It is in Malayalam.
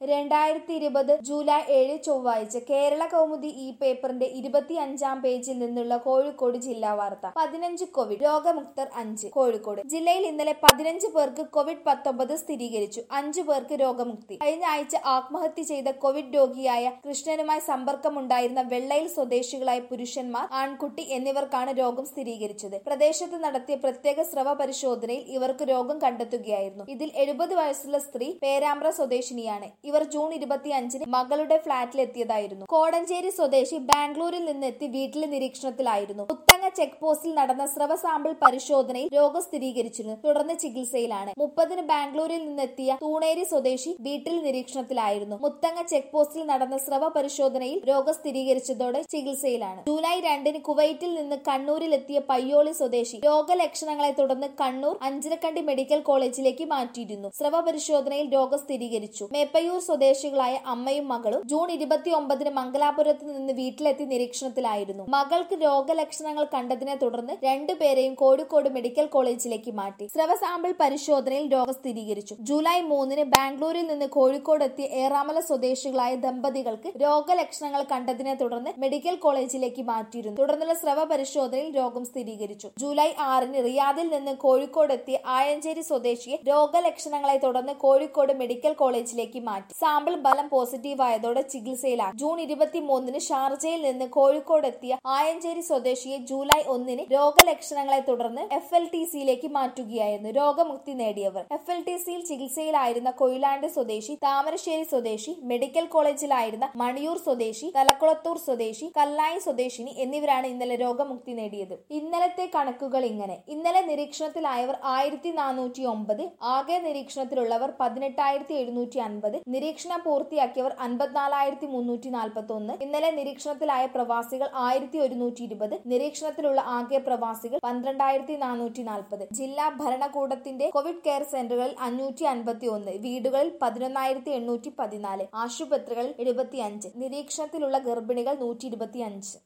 രണ്ടായിരത്തി ഇരുപത് ജൂലൈ ഏഴ് ചൊവ്വാഴ്ച കേരള കൗമുദി ഈ പേപ്പറിന്റെ ഇരുപത്തി അഞ്ചാം പേജിൽ നിന്നുള്ള കോഴിക്കോട് ജില്ലാ വാർത്ത പതിനഞ്ച് കോവിഡ് രോഗമുക്തർ അഞ്ച് കോഴിക്കോട് ജില്ലയിൽ ഇന്നലെ പതിനഞ്ച് പേർക്ക് കോവിഡ് പത്തൊമ്പത് സ്ഥിരീകരിച്ചു അഞ്ചു പേർക്ക് രോഗമുക്തി കഴിഞ്ഞ ആഴ്ച ആത്മഹത്യ ചെയ്ത കോവിഡ് രോഗിയായ കൃഷ്ണനുമായി സമ്പർക്കമുണ്ടായിരുന്ന വെള്ളയിൽ സ്വദേശികളായ പുരുഷന്മാർ ആൺകുട്ടി എന്നിവർക്കാണ് രോഗം സ്ഥിരീകരിച്ചത് പ്രദേശത്ത് നടത്തിയ പ്രത്യേക സ്രവ പരിശോധനയിൽ ഇവർക്ക് രോഗം കണ്ടെത്തുകയായിരുന്നു ഇതിൽ എഴുപത് വയസ്സുള്ള സ്ത്രീ പേരാമ്പ്ര സ്വദേശിനിയാണ് ഇവർ ജൂൺ ഇരുപത്തിയഞ്ചിന് മകളുടെ ഫ്ളാറ്റിലെത്തിയതായിരുന്നു കോടഞ്ചേരി സ്വദേശി ബാംഗ്ലൂരിൽ നിന്നെത്തി വീട്ടിലെ നിരീക്ഷണത്തിലായിരുന്നു മുത്തങ്ങ ചെക്ക് പോസ്റ്റിൽ നടന്ന സ്രവ സാമ്പിൾ പരിശോധനയിൽ രോഗം സ്ഥിരീകരിച്ചിരുന്നു തുടർന്ന് ചികിത്സയിലാണ് മുപ്പതിന് ബാംഗ്ലൂരിൽ നിന്നെത്തിയ തൂണേരി സ്വദേശി വീട്ടിൽ നിരീക്ഷണത്തിലായിരുന്നു മുത്തങ്ങ ചെക്ക് പോസ്റ്റിൽ നടന്ന സ്രവ പരിശോധനയിൽ രോഗം സ്ഥിരീകരിച്ചതോടെ ചികിത്സയിലാണ് ജൂലൈ രണ്ടിന് കുവൈറ്റിൽ നിന്ന് കണ്ണൂരിലെത്തിയ പയ്യോളി സ്വദേശി രോഗലക്ഷണങ്ങളെ തുടർന്ന് കണ്ണൂർ അഞ്ചരക്കണ്ടി മെഡിക്കൽ കോളേജിലേക്ക് മാറ്റിയിരുന്നു സ്രവ പരിശോധനയിൽ രോഗം സ്ഥിരീകരിച്ചു മേപ്പയൂർ സ്വദേശികളായ അമ്മയും മകളും ജൂൺ ഇരുപത്തി ഒമ്പതിന് മംഗലാപുരത്ത് നിന്ന് വീട്ടിലെത്തി നിരീക്ഷണത്തിലായിരുന്നു മകൾക്ക് രോഗലക്ഷണങ്ങൾ കണ്ടതിനെ തുടർന്ന് രണ്ടുപേരെയും കോഴിക്കോട് മെഡിക്കൽ കോളേജിലേക്ക് മാറ്റി സ്രവ സാമ്പിൾ പരിശോധനയിൽ രോഗം സ്ഥിരീകരിച്ചു ജൂലൈ മൂന്നിന് ബാംഗ്ലൂരിൽ നിന്ന് കോഴിക്കോട് എത്തിയ ഏറാമല സ്വദേശികളായ ദമ്പതികൾക്ക് രോഗലക്ഷണങ്ങൾ കണ്ടതിനെ തുടർന്ന് മെഡിക്കൽ കോളേജിലേക്ക് മാറ്റിയിരുന്നു തുടർന്നുള്ള സ്രവ പരിശോധനയിൽ രോഗം സ്ഥിരീകരിച്ചു ജൂലൈ ആറിന് റിയാദിൽ നിന്ന് കോഴിക്കോട് എത്തിയ ആയഞ്ചേരി സ്വദേശിയെ രോഗലക്ഷണങ്ങളെ തുടർന്ന് കോഴിക്കോട് മെഡിക്കൽ കോളേജിലേക്ക് മാറ്റി സാമ്പിൾ ഫലം പോസിറ്റീവ് ആയതോടെ ചികിത്സയിലാക്കി ജൂൺ ഇരുപത്തിമൂന്നിന് ഷാർജയിൽ നിന്ന് കോഴിക്കോട് എത്തിയ ആയഞ്ചേരി സ്വദേശിയെ ജൂലൈ ഒന്നിന് രോഗലക്ഷണങ്ങളെ തുടർന്ന് എഫ് എൽ ടി സിയിലേക്ക് മാറ്റുകയായിരുന്നു രോഗമുക്തി നേടിയവർ എഫ് എൽ ടി സിയിൽ ചികിത്സയിലായിരുന്ന കൊയിലാണ്ട് സ്വദേശി താമരശ്ശേരി സ്വദേശി മെഡിക്കൽ കോളേജിലായിരുന്ന മണിയൂർ സ്വദേശി തലക്കുളത്തൂർ സ്വദേശി കല്ലായി സ്വദേശിനി എന്നിവരാണ് ഇന്നലെ രോഗമുക്തി നേടിയത് ഇന്നലത്തെ കണക്കുകൾ ഇങ്ങനെ ഇന്നലെ നിരീക്ഷണത്തിലായവർ ആയിരത്തി നാനൂറ്റി ഒമ്പത് ആകെ നിരീക്ഷണത്തിലുള്ളവർ പതിനെട്ടായിരത്തി എഴുന്നൂറ്റി അൻപത് നിരീക്ഷണം പൂർത്തിയാക്കിയവർ അൻപത്തിനാലായിരത്തി മുന്നൂറ്റി നാൽപ്പത്തി ഒന്ന് ഇന്നലെ നിരീക്ഷണത്തിലായ പ്രവാസികൾ ആയിരത്തി ഒരുന്നൂറ്റി ഇരുപത് നിരീക്ഷണത്തിലുള്ള ആകെ പ്രവാസികൾ പന്ത്രണ്ടായിരത്തി നാനൂറ്റി നാൽപ്പത് ജില്ലാ ഭരണകൂടത്തിന്റെ കോവിഡ് കെയർ സെന്ററുകളിൽ അഞ്ഞൂറ്റി അൻപത്തി ഒന്ന് വീടുകളിൽ പതിനൊന്നായിരത്തി എണ്ണൂറ്റി പതിനാല് ആശുപത്രികളിൽ എഴുപത്തി അഞ്ച് നിരീക്ഷണത്തിലുള്ള ഗർഭിണികൾ നൂറ്റി ഇരുപത്തി അഞ്ച്